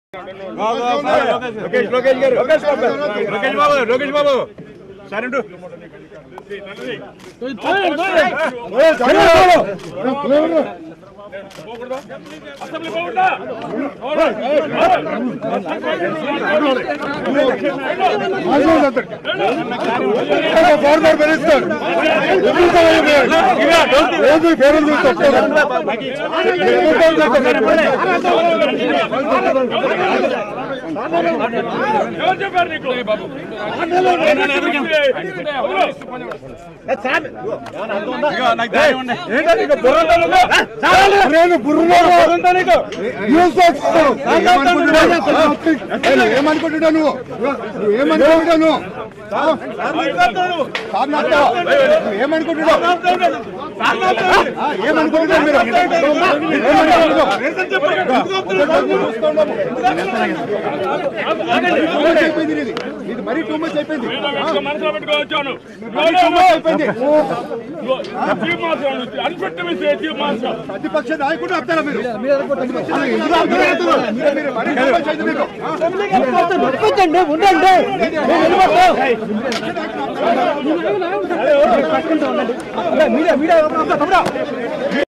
లోకేష్ లోకేష్ గారు లోకేష్ బాబు లోకేష్ బాబు లోకేష్ బాబు సరే ఉండు. ఫార్మర్ మినిస్టర్ రోజు పేరు ఏంటది ఇక బుర్రంతా నువ్వు? నేను బుర్రలో న్యూస్ వస్తాను. ఏయ్, ఏమనుకుంటున్నావు నువ్వు నువ్వు ఏమనుకుంటున్నావు నువ్వు? సార్ నాతో. నువ్వు ఏమనుకుంటున్నావు ఆ, ఏమనుకుంటున్నావు మీరు ఏమనుకుంటున్నావు? Too much అయిపోయింది నీది. నీది మరీ టూ మచ్ అయిపోయింది మనసులో పెట్టుకోవచ్చాను మరీ too much అయిపోయింది ప్రతిపక్ష నాయకుడు ఆపుతారా మీరు ప్రతిపక్ష నాయకుడు ఎందుకు ఆపుతారు? మీరు- మీరు మరీ too much అయింది మీకు.